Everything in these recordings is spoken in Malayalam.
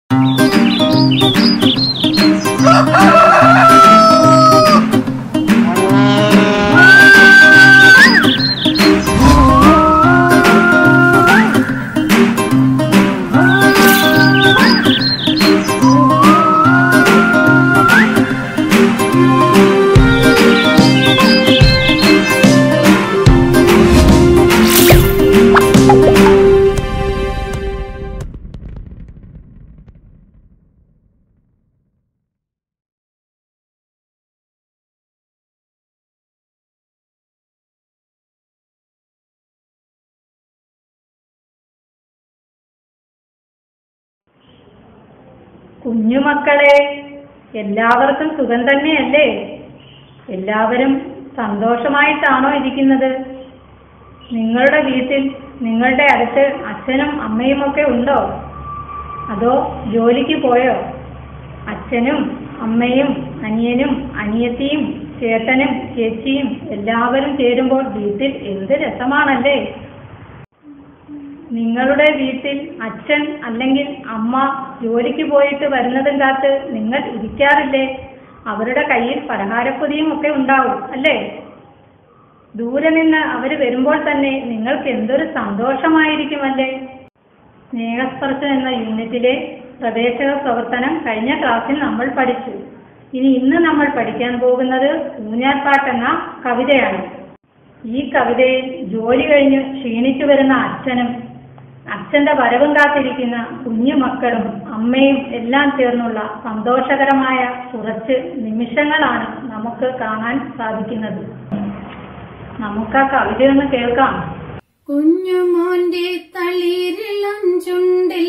കുഞ്ഞുമക്കളെ എല്ലാവർക്കും സുഖം തന്നെയല്ലേ എല്ലാവരും സന്തോഷമായിട്ടാണോ ഇരിക്കുന്നത് നിങ്ങളുടെ വീട്ടിൽ നിങ്ങളുടെ അടുത്ത് അച്ഛനും അമ്മയും ഒക്കെ ഉണ്ടോ അതോ ജോലിക്ക് പോയോ അച്ഛനും അമ്മയും അനിയനും അനിയത്തിയും ചേട്ടനും ചേച്ചിയും എല്ലാവരും ചേരുമ്പോൾ വീട്ടിൽ എന്ത് രസമാണല്ലേ നിങ്ങളുടെ വീട്ടിൽ അച്ഛൻ അല്ലെങ്കിൽ അമ്മ ജോലിക്ക് പോയിട്ട് വരുന്നതും കാത്ത് നിങ്ങൾ ഇരിക്കാറില്ലേ അവരുടെ കയ്യിൽ പലഹാരപ്പൊതിയും ഒക്കെ ഉണ്ടാവും അല്ലേ ദൂരെ നിന്ന് അവർ വരുമ്പോൾ തന്നെ നിങ്ങൾക്ക് എന്തൊരു സന്തോഷമായിരിക്കുമല്ലേ സ്നേഹസ്പർശം എന്ന യൂണിറ്റിലെ പ്രവേശക പ്രവർത്തനം കഴിഞ്ഞ ക്ലാസ്സിൽ നമ്മൾ പഠിച്ചു ഇനി ഇന്ന് നമ്മൾ പഠിക്കാൻ പോകുന്നത് ഊഞ്ഞാൽപ്പാട്ട് എന്ന കവിതയാണ് ഈ കവിതയിൽ ജോലി കഴിഞ്ഞ് ക്ഷീണിച്ചു വരുന്ന അച്ഛനും അച്ഛന്റെ വരവും കാത്തിരിക്കുന്ന കുഞ്ഞു മക്കളും അമ്മയും എല്ലാം ചേർന്നുള്ള സന്തോഷകരമായ കുറച്ച് നിമിഷങ്ങളാണ് നമുക്ക് കാണാൻ സാധിക്കുന്നത് നമുക്ക് ആ കവിതയൊന്ന് കേൾക്കാം കുഞ്ഞുമോന്റെ തളിരിളം ചുണ്ടിൽ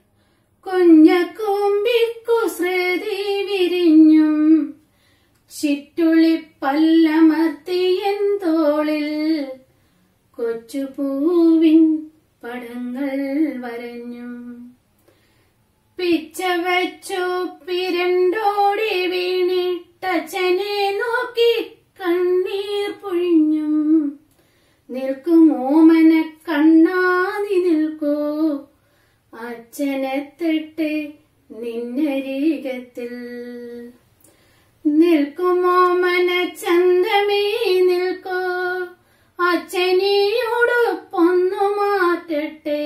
കുഞ്ഞക്കൂമ്പിക്കുസൃതി വിരിഞ്ഞും ചിറ്റുളി പല്ലമർത്തിയൻ തോളിൽ കൊച്ചുപൂവിൻ പടങ്ങൾ വരഞ്ഞും പിച്ച വെച്ചു പിരണ്ടോടി വീണിട്ടച്ഛനെ നോക്കി കണ്ണീർ പൊഴിഞ്ഞും നിൽക്കും ഓമന കണ്ണാതി നിൽക്കൂ അച്ഛനെത്തിട്ട് നിന്നരീകത്തിൽ നിൽക്കും ഓമന ചന്തമേ നിൽക്കൂ അച്ഛനെയോടൊപ്പൊന്നു മാറ്റട്ടെ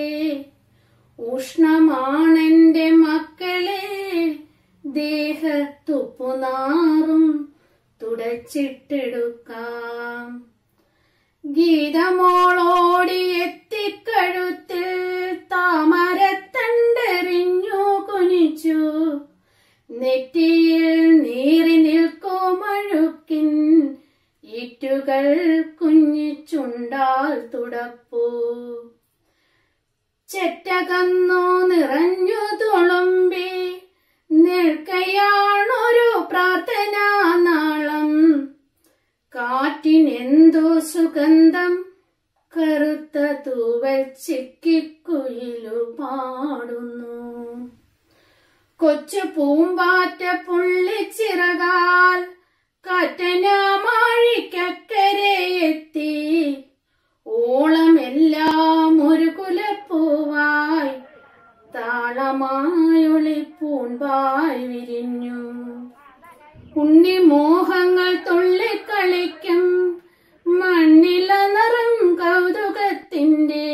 ഉഷ്ണമാണെന്റെ മക്കളെ ദേഹത്തുപ്പുനാറും തുടച്ചിട്ടെടുക്കാം ഗീതമോളോടി എത്തിക്കഴുത്തിൽ താമരത്തണ്ടെറിഞ്ഞു കുനിച്ചു നെറ്റിയിൽ നീറി നിൽക്കുമഴുക്കിൻ ഈറ്റുകൾ കുഞ്ഞിച്ചുണ്ടാൽ തുടപ്പൂ ചെറ്റകന്നു നിറഞ്ഞു തുളുമ്പി നിൽക്കയാണൊരു പ്രാർത്ഥനാ നാളം കാറ്റിനെന്തു സുഗന്ധം കറുത്ത തൂവൽ ചിക്കിക്കുയിലു പാടുന്നു കൊച്ചു പൂമ്പാറ്റ പുള്ളിച്ചിറകാൽ കാറ്റനാമാഴിക്കക്കരെ എത്തി ഓളമെല്ലാം ഒരു കുലപ്പൂവായി താളമായൊളി പൂൺപായി വിരിഞ്ഞു ഉണ്ണി മോഹങ്ങൾ തുള്ളിക്കളിക്കും മണ്ണില നിറം കൗതുകത്തിന്റെ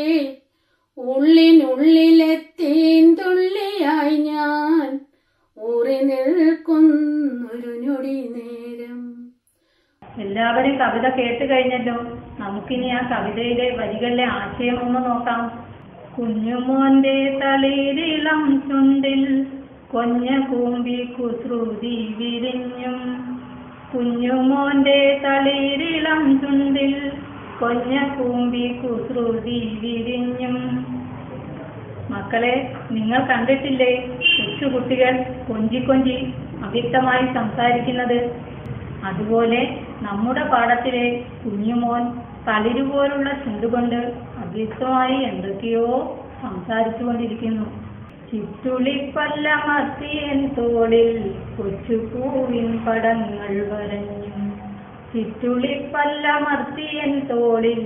ഉള്ളിനുള്ളിലെത്തേൻ തുള്ളിയായി ഞാൻ ഊറി നിൽക്കുന്നൊരു ഞൊടി നേരം എല്ലാവരും കവിത കേട്ട് കഴിഞ്ഞല്ലോ നമുക്കിനി ആ കവിതയിലെ വരികളിലെ ആശയം ഒന്ന് നോക്കാം കുഞ്ഞുമോന്റെ തളിരിളം ചുണ്ടിൽ കൊഞ്ഞ കൂമ്പി കുസൃതി വിരിഞ്ഞും കുഞ്ഞുമോന്റെ തളിരിളം ചുണ്ടിൽ കൊഞ്ഞ കൂമ്പി കുസൃതി വിരിഞ്ഞും മക്കളെ നിങ്ങൾ കണ്ടിട്ടില്ലേ കൊച്ചുകുട്ടികൾ കൊഞ്ചി കൊഞ്ചി അവ്യക്തമായി സംസാരിക്കുന്നത് അതുപോലെ നമ്മുടെ പാഠത്തിലെ കുഞ്ഞുമോൻ തളിരു പോലുള്ള ചുണ്ടുകൊണ്ട് അവ്യക്തമായി എന്തൊക്കെയോ സംസാരിച്ചു കൊണ്ടിരിക്കുന്നു ചിറ്റുളിപ്പല്ലമർത്തിയൻ തോളിൽ കൊച്ചുപൂവിൻ പടങ്ങൾ വരഞ്ഞു ചിറ്റുളിപ്പല്ലമർത്തിയൻ തോളിൽ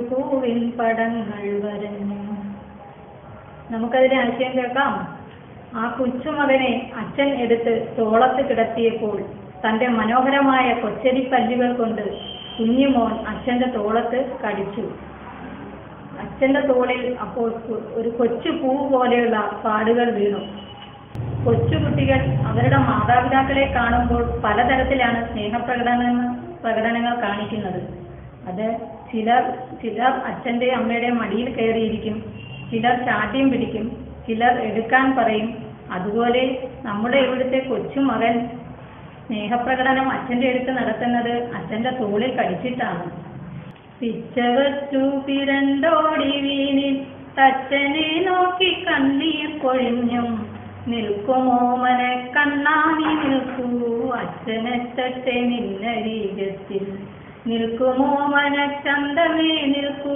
കൊച്ചുപൂവിൻ പടങ്ങൾ വരഞ്ഞു നമുക്കതിന്റെ ആശയം കേൾക്കാം ആ കൊച്ചുമകനെ അച്ഛൻ എടുത്ത് തോളത്ത് കിടത്തിയപ്പോൾ തന്റെ മനോഹരമായ കൊച്ചരി പല്ലുകൾ കൊണ്ട് കുഞ്ഞുമോൻ അച്ഛന്റെ തോളത്ത് കടിച്ചു അച്ഛന്റെ തോളിൽ അപ്പോൾ കു- ഒരു കൊച്ചു പൂ പോലെയുള്ള പാടുകൾ വീണു കൊച്ചുകുട്ടികൾ അവരുടെ മാതാപിതാക്കളെ കാണുമ്പോൾ പലതരത്തിലാണ് സ്നേഹപ്രകടനങ്ങൾ പ്രകടനങ്ങൾ കാണിക്കുന്നത് അത് ചിലർ ചിലർ അച്ഛന്റെ അമ്മയുടെ മടിയിൽ കയറിയിരിക്കും ചിലർ ചാട്ടിയും പിടിക്കും ചിലർ എടുക്കാൻ പറയും അതുപോലെ നമ്മുടെ ഇവിടുത്തെ കൊച്ചുമകൻ സ്നേഹപ്രകടനം അച്ഛന്റെ അടുത്ത് നടത്തുന്നത് അച്ഛന്റെ തോളിൽ കടിച്ചിട്ടാണ് പിച്ചവച്ചു പിരണ്ടോടി വീണിൽ തച്ചനെ നോക്കി കണ്ണീർ പൊഴിഞ്ഞും നിൽക്കുമോ മനെ കണ്ണാനി നിൽക്കൂ അച്ഛനെത്തട്ടെ നിന്നരീകത്തിൽ നിൽക്കുമോ മന ചന്തമേ നിൽക്കൂ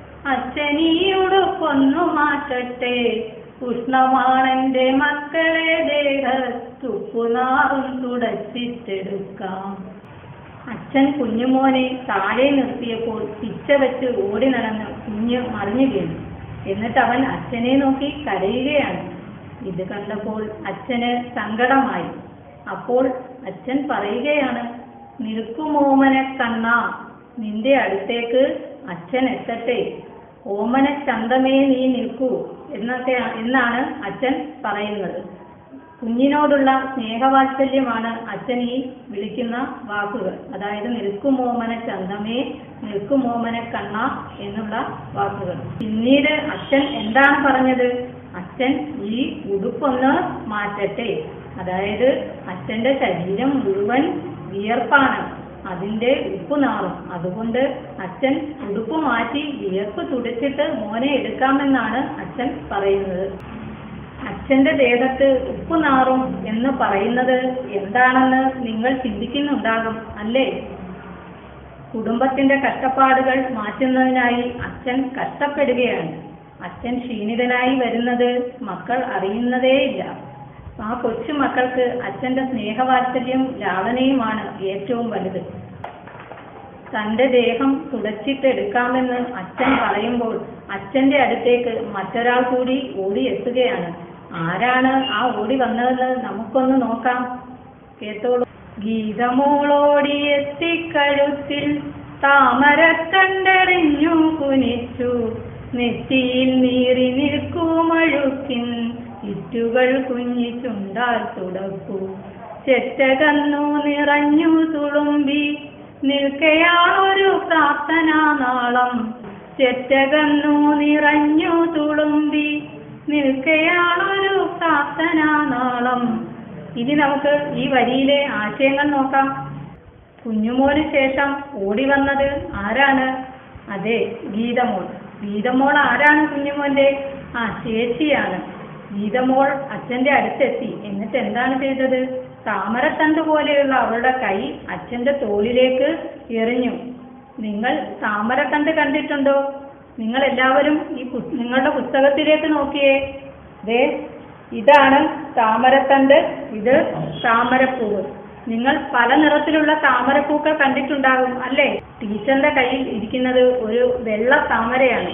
അച്ഛനീയുടുപ്പൊന്നു മാറ്റട്ടെ ഉഷ്ണമാണെന്റെ മക്കളെ ദേഹത്തുപ്പുനാറും തുടച്ചിട്ടെടുക്കാം അച്ഛൻ കുഞ്ഞുമോനെ താഴെ നിർത്തിയപ്പോൾ പിച്ച വെച്ച് ഓടി നടന്ന് കുഞ്ഞ് മറിഞ്ഞു വീണു എന്നിട്ട് അവൻ അച്ഛനെ നോക്കി കരയുകയാണ് ഇത് കണ്ടപ്പോൾ അച്ഛന് സങ്കടമായി അപ്പോൾ അച്ഛൻ പറയുകയാണ് നിൽക്കുമോമന കണ്ണ നിന്റെ അടുത്തേക്ക് അച്ഛൻ എത്തട്ടെ ഓമന ചന്തമേ നീ നിൽക്കൂ എന്നൊക്കെ എന്നാണ് അച്ഛൻ പറയുന്നത് കുഞ്ഞിനോടുള്ള സ്നേഹവാത്സല്യമാണ് അച്ഛൻ ഈ വിളിക്കുന്ന വാക്കുകൾ അതായത് നിൽക്കുമോമന ചന്തമേ നിൽക്കുമോമന കണ്ണ എന്നുള്ള വാക്കുകൾ പിന്നീട് അച്ഛൻ എന്താണ് പറഞ്ഞത് അച്ഛൻ ഈ ഉടുപ്പൊന്ന് മാറ്റട്ടെ അതായത് അച്ഛന്റെ ശരീരം മുഴുവൻ വിയർപ്പാണ് അതിന്റെ ഉപ്പ് നാറും അതുകൊണ്ട് അച്ഛൻ ഉടുപ്പ് മാറ്റി വിയർപ്പ് തുടച്ചിട്ട് മോനെ എടുക്കാമെന്നാണ് അച്ഛൻ പറയുന്നത് അച്ഛന്റെ ദേഹത്ത് ഉപ്പ് നാറും എന്ന് പറയുന്നത് എന്താണെന്ന് നിങ്ങൾ ചിന്തിക്കുന്നുണ്ടാകും അല്ലേ കുടുംബത്തിന്റെ കഷ്ടപ്പാടുകൾ മാറ്റുന്നതിനായി അച്ഛൻ കഷ്ടപ്പെടുകയാണ് അച്ഛൻ ക്ഷീണിതനായി വരുന്നത് മക്കൾ അറിയുന്നതേയില്ല ആ കൊച്ചു മക്കൾക്ക് അച്ഛന്റെ സ്നേഹവാത്സല്യം ലാളനയുമാണ് ഏറ്റവും വലുത് തന്റെ ദേഹം തുടച്ചിട്ടെടുക്കാമെന്ന് അച്ഛൻ പറയുമ്പോൾ അച്ഛന്റെ അടുത്തേക്ക് മറ്റൊരാൾ കൂടി ഓടിയെത്തുകയാണ് ആരാണ് ആ ഓടി വന്നതെന്ന് നമുക്കൊന്ന് നോക്കാം കേട്ടോളൂ ഗീതമോളോടിയെത്തിക്കഴുത്തിൽ താമര കണ്ടെറിഞ്ഞു കുനിച്ചു നെറ്റിയിൽ നീറി നിൽക്കുമഴുക്കിൻ ഇറ്റുകൾ കുഞ്ഞിച്ചുണ്ടാൽ തുടക്കൂ ചെറ്റകന്നു നിറഞ്ഞു തുളുമ്പി നിൽക്കയാണൊരു പ്രാർത്ഥനാ നാളം ചെറ്റകന്നു നിറഞ്ഞു തുളുമ്പി നിൽക്കയാണൊരു പ്രാർത്ഥനാ നാളം ഇനി നമുക്ക് ഈ വരിയിലെ ആശയങ്ങൾ നോക്കാം കുഞ്ഞുമോന് ശേഷം ഓടി വന്നത് ആരാണ് അതെ ഗീതമോൾ ഗീതമോൾ ആരാണ് കുഞ്ഞുമോന്റെ ആ ചേച്ചിയാണ് ഗീതമോൾ അച്ഛന്റെ അടുത്തെത്തി എന്നിട്ട് എന്താണ് ചെയ്തത് താമരത്തണ്ട് പോലെയുള്ള അവളുടെ കൈ അച്ഛന്റെ തോളിലേക്ക് എറിഞ്ഞു നിങ്ങൾ താമരത്തണ്ട് കണ്ടിട്ടുണ്ടോ നിങ്ങൾ എല്ലാവരും ഈ പുസ്- നിങ്ങളുടെ പുസ്തകത്തിലേക്ക് നോക്കിയേ ദേ ഇതാണ് താമരത്തണ്ട് ഇത് താമരപ്പൂവ് നിങ്ങൾ പല നിറത്തിലുള്ള താമരപ്പൂക്കൾ കണ്ടിട്ടുണ്ടാകും അല്ലേ ടീച്ചറിന്റെ കയ്യിൽ ഇരിക്കുന്നത് ഒരു വെള്ള താമരയാണ്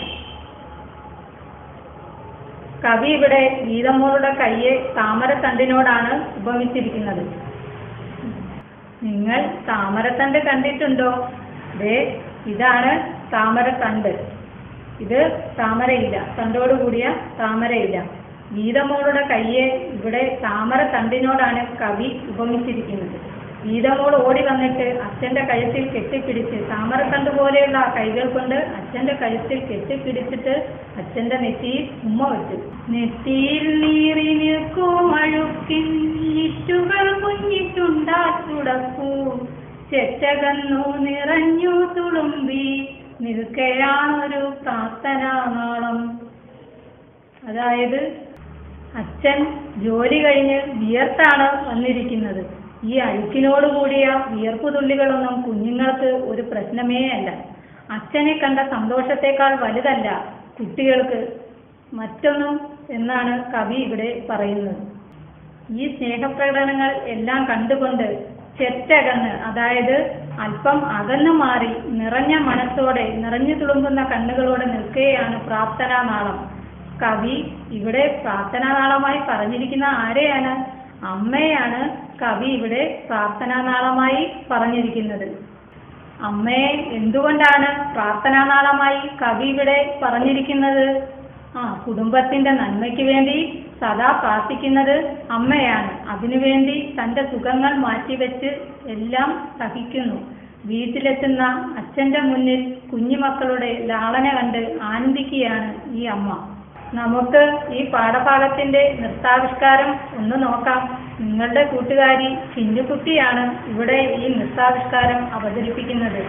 കവി ഇവിടെ ഗീതമ്മോളുടെ കയ്യെ താമരത്തണ്ടിനോടാണ് ഉപമിച്ചിരിക്കുന്നത് നിങ്ങൾ താമരത്തണ്ട് കണ്ടിട്ടുണ്ടോ ദേ ഇതാണ് താമരത്തണ്ട് ഇത് താമരയില്ല തണ്ടോട് കൂടിയ താമരയില്ല ഗീതമോളുടെ കയ്യെ ഇവിടെ താമര തണ്ടിനോടാണ് കവി ഉപമിച്ചിരിക്കുന്നത് ഗീതമോൾ ഓടി വന്നിട്ട് അച്ഛന്റെ കഴുത്തിൽ കെട്ടിപ്പിടിച്ച് താമരത്തണ്ട് പോലെയുള്ള ആ കൈകൾ കൊണ്ട് അച്ഛന്റെ കഴുത്തിൽ കെട്ടിപ്പിടിച്ചിട്ട് അച്ഛന്റെ നെറ്റിയിൽ ഉമ്മ വെച്ചു നെറ്റിയിൽ നീറി നിൽക്കും അഴുക്കിൻ ഇറ്റുകൾ കുഞ്ഞിട്ടുണ്ടാ തുടക്കൂ ചെറ്റകന്നു നിറഞ്ഞു തുളുമ്പി നിൽക്കയാണൊരു പ്രാർത്ഥനാ നാളം അതായത് അച്ഛൻ ജോലി കഴിഞ്ഞ് വിയർത്താണ് വന്നിരിക്കുന്നത് ഈ അഴുക്കിനോട് കൂടിയ വിയർപ്പ് തുള്ളികളൊന്നും കുഞ്ഞുങ്ങൾക്ക് ഒരു പ്രശ്നമേ അല്ല അച്ഛനെ കണ്ട സന്തോഷത്തെക്കാൾ വലുതല്ല കുട്ടികൾക്ക് മറ്റൊന്നും എന്നാണ് കവി ഇവിടെ പറയുന്നത് ഈ സ്നേഹപ്രകടനങ്ങൾ എല്ലാം കണ്ടുകൊണ്ട് ചെറ്റകന്ന് അതായത് അല്പം അകന്നു മാറി നിറഞ്ഞ മനസ്സോടെ നിറഞ്ഞു തുളുമ്പുന്ന കണ്ണുകളോടെ നിൽക്കുകയാണ് പ്രാർത്ഥനാ നാളം കവി ഇവിടെ പ്രാർത്ഥനാനാളമായി പറഞ്ഞിരിക്കുന്ന ആരെയാണ് അമ്മയാണ് കവി ഇവിടെ പ്രാർത്ഥനാനാളമായി പറഞ്ഞിരിക്കുന്നത് അമ്മയെ എന്തുകൊണ്ടാണ് പ്രാർത്ഥനാനാളമായി കവി ഇവിടെ പറഞ്ഞിരിക്കുന്നത് ആ കുടുംബത്തിന്റെ നന്മയ്ക്ക് വേണ്ടി സദാ പ്രാർത്ഥിക്കുന്നത് അമ്മയാണ് അതിനുവേണ്ടി തന്റെ സുഖങ്ങൾ മാറ്റിവെച്ച് എല്ലാം സഹിക്കുന്നു വീട്ടിലെത്തുന്ന അച്ഛന്റെ മുന്നിൽ കുഞ്ഞുമക്കളുടെ ലാളന കണ്ട് ആനന്ദിക്കുകയാണ് ഈ അമ്മ നമുക്ക് ഈ പാഠഭാഗത്തിന്റെ നൃത്താവിഷ്കാരം ഒന്ന് നോക്കാം നിങ്ങളുടെ കൂട്ടുകാരി ചിന്നുകുട്ടിയാണ് ഇവിടെ ഈ നൃത്താവിഷ്കാരം അവതരിപ്പിക്കുന്നത്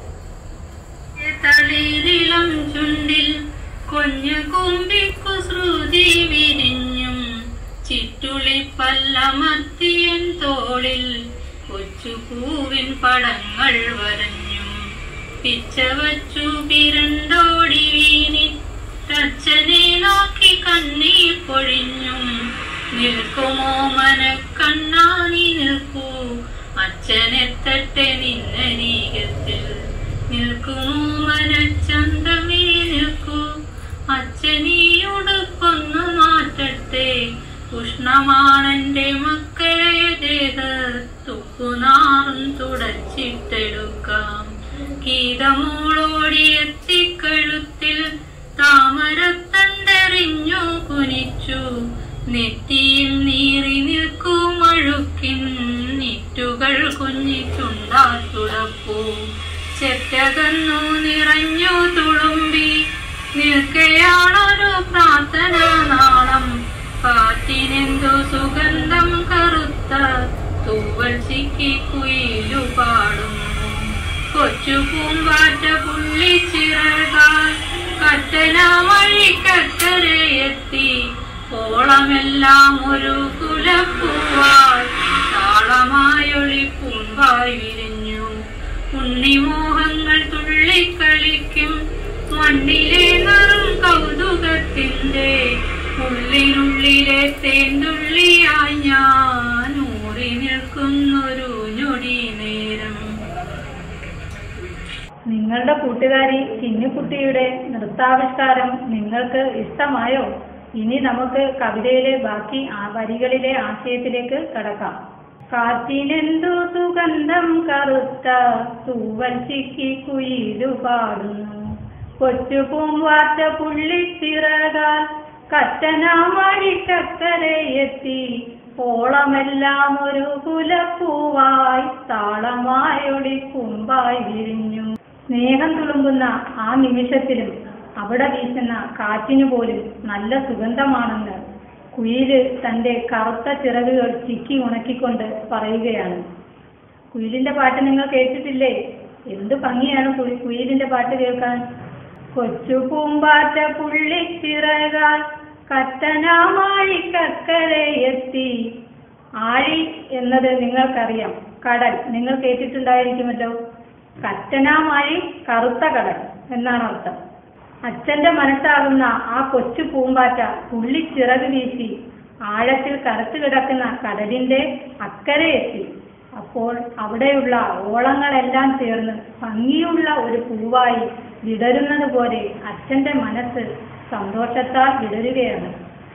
തളിരിളം ചുണ്ടിൽ കൊഞ്ഞു കുമ്പിക്കു ശ്രുതി വിരിഞ്ഞും ചിറ്റുളി പല്ലമത്തിയൻ തോളിൽ കൊച്ചു പൂവിൻ പടങ്ങൾ വരഞ്ഞും പിച്ച വച്ചു പിരണ്ടോടി വീണി തച്ചനെ നോക്കി കണ്ണീർ പൊഴിഞ്ഞും നിൽക്കുമോ മനക്കണ്ണാനി നിൽക്കൂ അച്ഛനെത്തട്ടെ നിന്നരീകത്തിൽ നിൽക്കുമോ മനച്ചന്തമേ നിൽക്കൂ അച്ഛനീയുടുപ്പൊന്നു മാറ്റട്ടെ ഉഷ്ണമാണെന്റെ മക്കളെ ദേഹ തുപ്പുനാറും തുടച്ചിട്ടെടുക്കാം ഗീതമോളോടി എത്തിക്കഴുത്തിൽ താമരത്തണ്ടെറിഞ്ഞു കുനിച്ചു നെറ്റിയിൽ നീറി നിൽക്കും അഴുക്കിൻ നിറ്റുകൾ കുഞ്ഞിച്ചുണ്ടാൽ തുടപ്പൂ ചെറ്റകന്നു നിറഞ്ഞു തുളുമ്പി നിൽക്കയാണൊരു പ്രാർത്ഥന നാളം കാറ്റിനെന്തു സുഗന്ധം കറുത്ത തൂവൽ ചിക്കി കുയിലു പാടുന്നു കൊച്ചു പൂമ്പാറ്റ പുള്ളിച്ചിറകാൽ കറ്റന വഴിക്കക്കരയെത്തി ഓളമെല്ലാം ഒരു കുലപ്പൂവാൽ താളമായൊളി പൂമ്പായി വിരിഞ്ഞു ഉണ്ണിമോഹങ്ങൾ തുള്ളിക്കളിക്കും മണ്ണിലെ നറും കൗതുകത്തിന്റെ ഉള്ളിനുള്ളിലെ തേന്തുള്ളിയായി ഞാൻ ഊറി നിൽക്കുന്നൊരു ഞൊടി നേരം നിങ്ങളുടെ കൂട്ടുകാരി ചിന്നുകുട്ടിയുടെ നൃത്താവിഷ്കാരം നിങ്ങൾക്ക് ഇഷ്ടമായോ ഇനി നമുക്ക് കവിതയിലെ ബാക്കി ആ വരികളിലെ ആശയത്തിലേക്ക് കടക്കാം കാറ്റിനെന്തു സുഗന്ധം കറുത്ത തൂവൽ ചിക്കി കുയിലു പാടുന്നു കൊച്ചു പൂമ്പാറ്റ പുള്ളിത്തിറകാൽ കറ്റനാമഴിക്കക്കരയെത്തി ഓളമെല്ലാം ഒരു കുലപ്പൂവായി താളമായൊളി കുമ്പായി വിരിഞ്ഞു സ്നേഹം തുളുമ്പുന്ന ആ നിമിഷത്തിലും അവിടെ വീശുന്ന കാറ്റിനു പോലും നല്ല സുഗന്ധമാണെന്ന് കുയില് തന്റെ കറുത്ത ചിറകുകൾ ചിക്കി ഉണക്കിക്കൊണ്ട് പറയുകയാണ് കുയിലിന്റെ പാട്ട് നിങ്ങൾ കേട്ടിട്ടില്ലേ എന്ത് ഭംഗിയാണ് കുയി- കുയിലിന്റെ പാട്ട് കേൾക്കാൻ കൊച്ചു പൂമ്പാറ്റ പുള്ളിച്ചിറകാൽ കത്തനാമാഴിക്കക്കരയെത്തി ആഴി എന്നത് നിങ്ങൾക്കറിയാം കടൽ നിങ്ങൾ കേട്ടിട്ടുണ്ടായിരിക്കുമല്ലോ കറ്റനാമായി കറുത്ത കടൽ എന്നാണ് അർത്ഥം അച്ഛന്റെ മനസ്സാകുന്ന ആ കൊച്ചു പൂമ്പാറ്റ പുള്ളിച്ചിറക് വീശി ആഴത്തിൽ കറുത്തു കിടക്കുന്ന കടലിന്റെ അക്കരെ എത്തി അപ്പോൾ അവിടെയുള്ള ഓളങ്ങളെല്ലാം ചേർന്ന് ഭംഗിയുള്ള ഒരു പൂവായി വിടരുന്നത് പോലെ അച്ഛന്റെ മനസ്സ് സന്തോഷത്താൽ വിടരുകയാണ്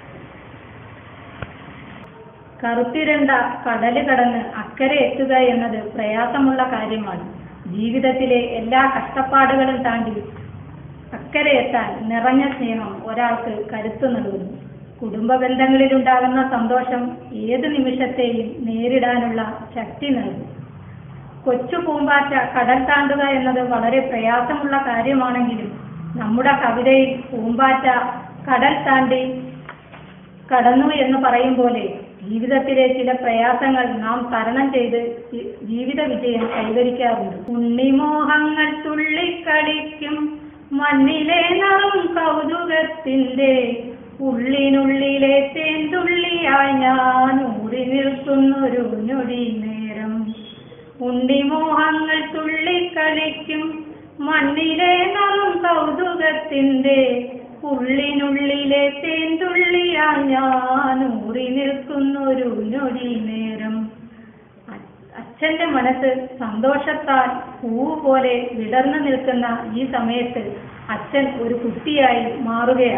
കറുത്തിരണ്ട കടല് കടന്ന് അക്കരെ എത്തുക എന്നത് പ്രയാസമുള്ള കാര്യമാണ് ജീവിതത്തിലെ എല്ലാ കഷ്ടപ്പാടുകളും താണ്ടി അക്കരെ എത്താൻ നിറഞ്ഞ സ്നേഹം ഒരാൾക്ക് കരുത്തു നൽകുന്നു കുടുംബ ബന്ധങ്ങളിലുണ്ടാകുന്ന സന്തോഷം ഏത് നിമിഷത്തെയും നേരിടാനുള്ള ശക്തി നൽകും കൊച്ചു പൂമ്പാറ്റ കടൽ താണ്ടുക എന്നത് വളരെ പ്രയാസമുള്ള കാര്യമാണെങ്കിലും നമ്മുടെ കവിതയിൽ പൂമ്പാറ്റ കടൽ താണ്ടി കടന്നു എന്ന് പറയും പോലെ ജീവിതത്തിലെ ചില പ്രയാസങ്ങൾ നാം തരണം ചെയ്ത് ജി- ജീവിത വിജയം കൈവരിക്കാറുണ്ട് ഉണ്ണിമോഹങ്ങൾ തുള്ളിക്കളിക്കും മണ്ണിലെ നറും കൗതുകത്തിന്റെ ഉള്ളിനുള്ളിലെ തേന്തുള്ളിയായി ഞാൻ ഊറി നിൽക്കുന്നൊരു ഞൊടി നേരം ഉണ്ണിമോഹങ്ങൾ തുള്ളിക്കളിക്കും മണ്ണിലെ നറും കൗതുകത്തിന്റെ ഉള്ളിനുള്ളിലെ തേന്തുള്ളിയാ ഞാൻ ഊറി നിൽക്കുന്നൊരു ഞൊടി നേരം അ- അച്ഛന്റെ മനസ്സ് സന്തോഷത്താൽ പൂവ് പോലെ വിടർന്നു നിൽക്കുന്ന ഈ സമയത്ത് അച്ഛൻ ഒരു കുട്ടിയായി മാറുകയാണ്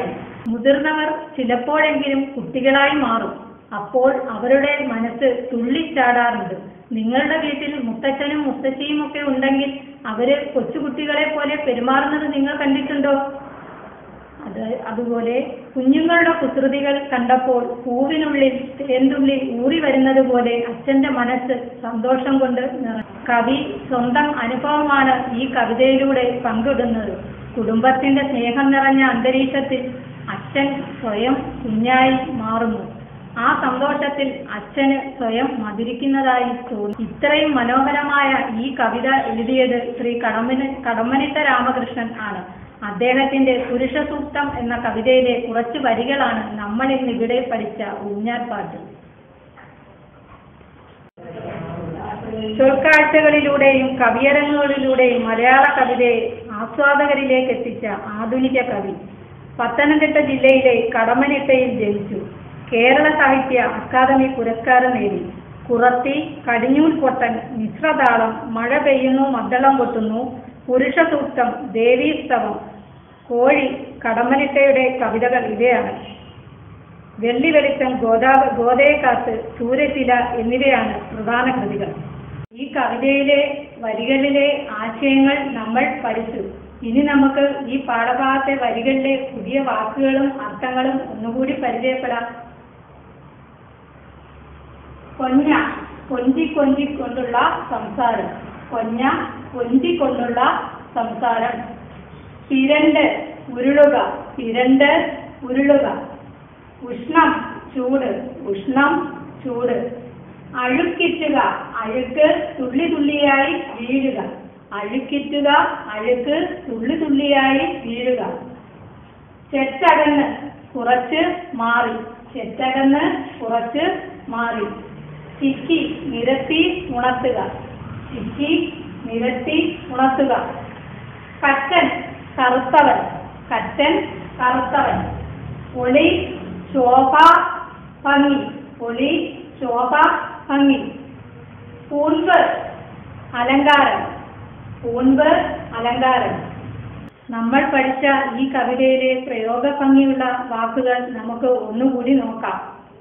മുതിർന്നവർ ചിലപ്പോഴെങ്കിലും കുട്ടികളായി മാറും അപ്പോൾ അവരുടെ മനസ്സ് തുള്ളിച്ചാടാറുണ്ട് നിങ്ങളുടെ വീട്ടിൽ മുത്തച്ഛനും മുത്തശ്ശിയും ഒക്കെ ഉണ്ടെങ്കിൽ അവര് കൊച്ചുകുട്ടികളെ പോലെ പെരുമാറുന്നത് നിങ്ങൾ കണ്ടിട്ടുണ്ടോ അത് അതുപോലെ കുഞ്ഞുങ്ങളുടെ കുസൃതികൾ കണ്ടപ്പോൾ പൂവിനുള്ളിൽ തേന്തുള്ളി ഊറി വരുന്നത് പോലെ അച്ഛന്റെ മനസ്സ് സന്തോഷം കൊണ്ട് നിറഞ്ഞു കവി സ്വന്തം അനുഭവമാണ് ഈ കവിതയിലൂടെ പങ്കിടുന്നത് കുടുംബത്തിന്റെ സ്നേഹം നിറഞ്ഞ അന്തരീക്ഷത്തിൽ അച്ഛൻ സ്വയം കുഞ്ഞായി മാറുന്നു ആ സന്തോഷത്തിൽ അച്ഛന് സ്വയം മധുരിക്കുന്നതായി തോന്നി ഇത്രയും മനോഹരമായ ഈ കവിത എഴുതിയത് ശ്രീ കടമ്മന കടമ്മനിട്ട രാമകൃഷ്ണൻ ആണ് അദ്ദേഹത്തിന്റെ പുരുഷ സൂക്തം എന്ന കവിതയിലെ കുറച്ച് വരികളാണ് നമ്മൾ ഇന്ന് ഇവിടെ പഠിച്ച ഊഞ്ഞാൽപ്പാട്ട് ചൊൽക്കാഴ്ചകളിലൂടെയും കവിയരങ്ങുകളിലൂടെയും മലയാള കവിതയെ ആസ്വാദകരിലേക്ക് എത്തിച്ച ആധുനിക കവി പത്തനംതിട്ട ജില്ലയിലെ കടമനിട്ടയിൽ ജനിച്ചു കേരള സാഹിത്യ അക്കാദമി പുരസ്കാരം നേടി കുറത്തി കടിഞ്ഞൂൽ പൊട്ടൻ മിശ്രതാളം മഴ പെയ്യുന്നു മദ്ദളം കൊട്ടുന്നു പുരുഷ സൂക്തം ദേവീസ്തവം കോഴി കടമനിട്ടയുടെ കവിതകൾ ഇവയാണ് വെള്ളി വെളിച്ചം ഗോദാ ഗോതയക്കാത്ത് സൂര്യശില എന്നിവയാണ് പ്രധാന കൃതികൾ ഈ കവിതയിലെ വരികളിലെ ആശയങ്ങൾ നമ്മൾ പഠിച്ചു ഇനി നമുക്ക് ഈ പാഠഭാഗത്തെ വരികളിലെ പുതിയ വാക്കുകളും അർത്ഥങ്ങളും ഒന്നുകൂടി പരിചയപ്പെടാം കൊഞ്ഞ കൊഞ്ചി കൊഞ്ചിക്കൊണ്ടുള്ള സംസാരം കൊഞ്ഞ കൊഞ്ചിക്കൊണ്ടുള്ള സംസാരം പിരണ്ട് ഉരുളുക പിരണ്ട് ഉരുളുക ഉഷ്ണം ചൂട് ഉഷ്ണം ചൂട് അഴുക്കിറ്റുക അഴുക്ക് തുള്ളി തുള്ളിയായി വീഴുക അഴുക്കിറ്റുക അഴുക്ക് തുള്ളി തുള്ളിയായി വീഴുക ചെറ്റകന്ന് കുറച്ച് മാറി ചെറ്റകന്ന് കുറച്ച് മാറി ചിക്കി നിരത്തി ഉണർത്തുക ചിക്കി നിരത്തി ഉണർത്തുക കച്ചൻ കറുത്തവൻ കച്ചൻ കറുത്തവൻ ഒളി ശോഭ ഭംഗി ഒളി ശോഭ ഭംഗി പൂൺപ് അലങ്കാരം പൂൺപ് അലങ്കാരം നമ്മൾ പഠിച്ച ഈ കവിതയിലെ പ്രയോഗ ഭംഗിയുള്ള വാക്കുകൾ നമുക്ക് ഒന്നുകൂടി നോക്കാം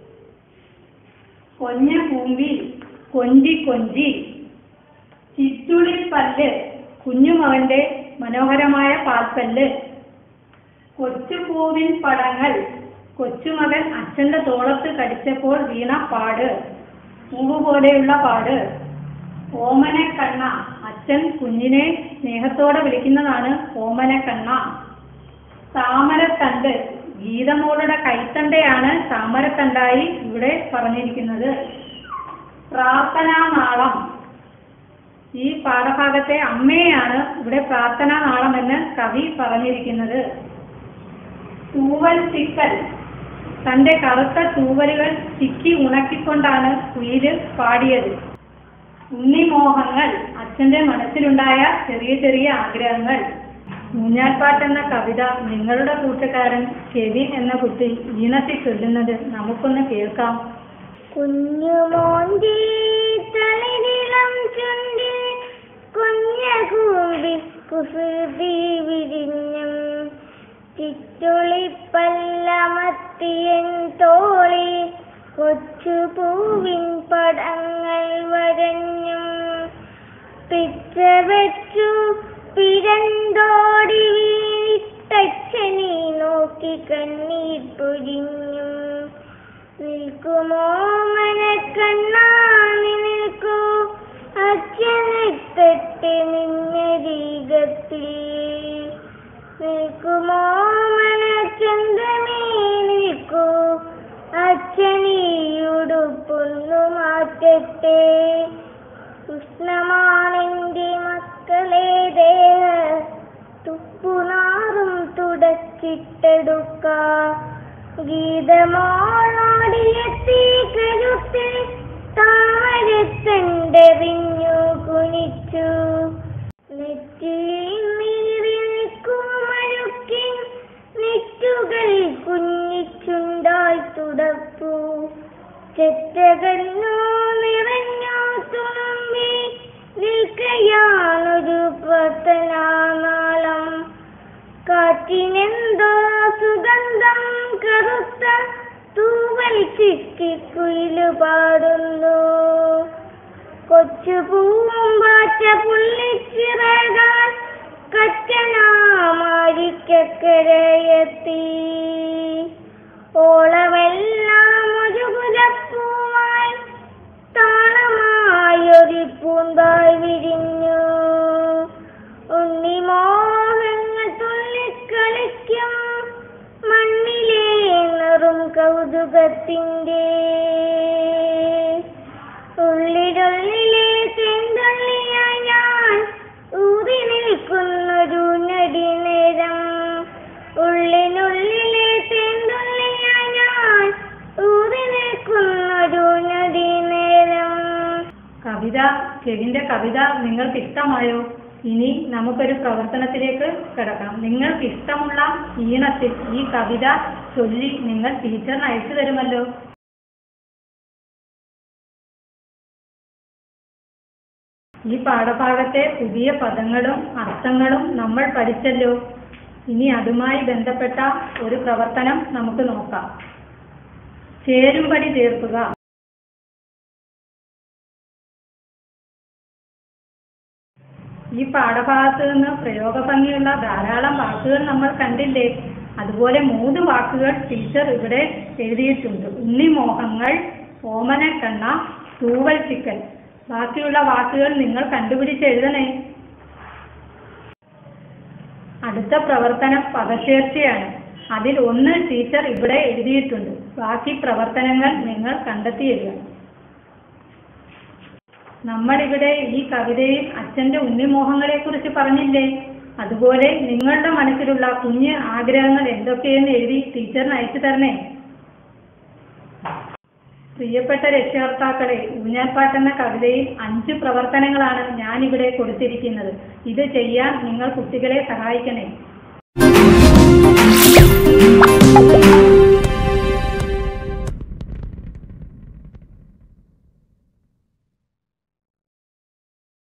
കൊഞ്ഞ കൂമ്പി കൊഞ്ചി കൊഞ്ചി ചിറ്റുളിപ്പല്ല് കുഞ്ഞുമകന്റെ മനോഹരമായ പാൽപ്പല്ല് കൊച്ചുപൂവിൻ പടങ്ങൾ കൊച്ചുമകൻ അച്ഛന്റെ തോളത്ത് കടിച്ചപ്പോൾ വീണ പാട് പൂവ് പോലെയുള്ള പാട് ഓമന കണ്ണ അച്ഛൻ കുഞ്ഞിനെ സ്നേഹത്തോടെ വിളിക്കുന്നതാണ് ഓമന കണ്ണ താമരത്തണ്ട് ഗീതമോളുടെ കൈത്തണ്ടയാണ് താമരത്തണ്ടായി ഇവിടെ പറഞ്ഞിരിക്കുന്നത് പ്രാർത്ഥനാ നാളം ഈ പാഠഭാഗത്തെ അമ്മയെയാണ് ഇവിടെ പ്രാർത്ഥനാ നാളം എന്ന് കവി പറഞ്ഞിരിക്കുന്നത് തൂവൽ ചിക്കൽ തന്റെ കറുത്ത തൂവലുകൾ ചിക്കി ഉണക്കിക്കൊണ്ടാണ് കുയില് പാടിയത് ഉണ്ണിമോഹങ്ങൾ അച്ഛന്റെ മനസ്സിലുണ്ടായ ചെറിയ ചെറിയ ആഗ്രഹങ്ങൾ ഊഞ്ഞാൽപ്പാട്ട് എന്ന കവിത നിങ്ങളുടെ കൂട്ടുകാരൻ കെവിൻ എന്ന കുട്ടി ഈണത്തിൽ ചൊല്ലുന്നത് നമുക്കൊന്ന് കേൾക്കാം കുഞ്ഞുമോന്തി തളിരിളം ചുണ്ടിൽ കുഞ്ഞകൂമ്പി കുസൃതി വിരിഞ്ഞും ചിറ്റുളിപ്പല്ലമത്തിയൻ തോളി കൊച്ചു പൂവിൻ പടങ്ങൾ വരഞ്ഞും പിച്ച വെച്ചു പിരന്തോടി വീണിട്ടച്ഛനെ നോക്കി കണ്ണീർ പൊരിഞ്ഞു നിൽക്കുമോ മനക്കണ്ണാനി നിൽക്കൂ അച്ഛനെത്തട്ടെ നിന്നരീകത്തിൽ നിൽക്കുമോ മനച്ചന്തമേ നിൽക്കൂ അച്ഛനീയുടുപ്പൊന്നു മാറ്റട്ടെ ഉഷ്ണമാണെന്റെ മക്കളെ ദേഹ തുപ്പുനാറും തുടച്ചിട്ടെടുക്ക ഗീതമോളോടിയെത്തി കരുത്തിൽ താമരത്തണ്ടെറിഞ്ഞു കുനിച്ചു നെറ്റിയിൽ നീറി നിൽക്കും മഴുക്കിൻ നെറ്റുകൾ കുഞ്ഞിച്ചുണ്ടായി തുടപ്പു ചെറ്റകന്നു നിറഞ്ഞു തുളുമ്പി നിൽക്കയാണൊരു പ്രാർത്ഥനാനാളം കാറ്റിനെന്തോ സുഗന്ധം കറുത്ത തൂവൽ ചിക്കി കുയില് പാടുന്നു കൊച്ചു പൂമ്പാറ്റ പുള്ളിച്ചിറകാൻ കറ്റനാമാരിക്കരയെത്തി ഓളമെല്ലാം ഒരു കുലപ്പൂവായി താളമായൊരു പൂന്തായി വിരിഞ്ഞു ഉണ്ണിമോഹങ്ങൾ തുള്ളിക്കളിക്കും മണ്ണിലെ നിറും കൗതുകത്തിൻ്റെ ഉള്ളിലുള്ളിലെ ചെന്തള്ളിയായി ഞാൻ ഊറി നിൽക്കുന്നൊരു നടി നേരം ഉള്ളിനുള്ളിലെ ചെന്തുള്ളിയായി ഞാൻ ഊറി നിൽക്കുന്നൊരു നടി നേരം കവിത കെവിന്റെ കവിത നിങ്ങൾക്ക് ഇഷ്ടമായോ ഇനി നമുക്കൊരു പ്രവർത്തനത്തിലേക്ക് കിടക്കാം നിങ്ങൾക്ക് ഇഷ്ടമുള്ള ഈണത്തിൽ ഈ കവിത ചൊല്ലി നിങ്ങൾ ടീച്ചറിന് അയച്ചു തരുമല്ലോ ഈ പാഠഭാഗത്തെ പുതിയ പദങ്ങളും അർത്ഥങ്ങളും നമ്മൾ പഠിച്ചല്ലോ ഇനി അതുമായി ബന്ധപ്പെട്ട ഒരു പ്രവർത്തനം നമുക്ക് നോക്കാം ചേരുംപടി ചേർക്കുക ഈ പാഠഭാഗത്ത് നിന്ന് പ്രയോഗഭംഗിയുള്ള ധാരാളം വാക്കുകൾ നമ്മൾ കണ്ടില്ലേ അതുപോലെ മൂന്ന് വാക്കുകൾ ടീച്ചർ ഇവിടെ എഴുതിയിട്ടുണ്ട് ഉണ്ണിമോഹങ്ങൾ ഓമനക്കണ്ണ തൂവൽ ചിക്കൻ ബാക്കിയുള്ള വാക്കുകൾ നിങ്ങൾ കണ്ടുപിടിച്ച് എഴുതണേ അടുത്ത പ്രവർത്തനം പദശേർച്ചയാണ് അതിൽ ഒന്ന് ടീച്ചർ ഇവിടെ എഴുതിയിട്ടുണ്ട് ബാക്കി പ്രവർത്തനങ്ങൾ നിങ്ങൾ കണ്ടെത്തി എഴുതണം നമ്മളിവിടെ ഈ കവിതയിൽ അച്ഛന്റെ ഉണ്ണിമോഹങ്ങളെ കുറിച്ച് പറഞ്ഞില്ലേ അതുപോലെ നിങ്ങളുടെ മനസ്സിലുള്ള കുഞ്ഞ് ആഗ്രഹങ്ങൾ എന്തൊക്കെയെന്ന് എഴുതി ടീച്ചറിന് അയച്ചു തരണേ പ്രിയപ്പെട്ട രക്ഷകർത്താക്കളെ ഊഞ്ഞാൽപ്പാട്ട് എന്ന കവിതയിൽ അഞ്ച് പ്രവർത്തനങ്ങളാണ് ഞാനിവിടെ കൊടുത്തിരിക്കുന്നത് ഇത് ചെയ്യാൻ നിങ്ങൾ കുട്ടികളെ സഹായിക്കണേ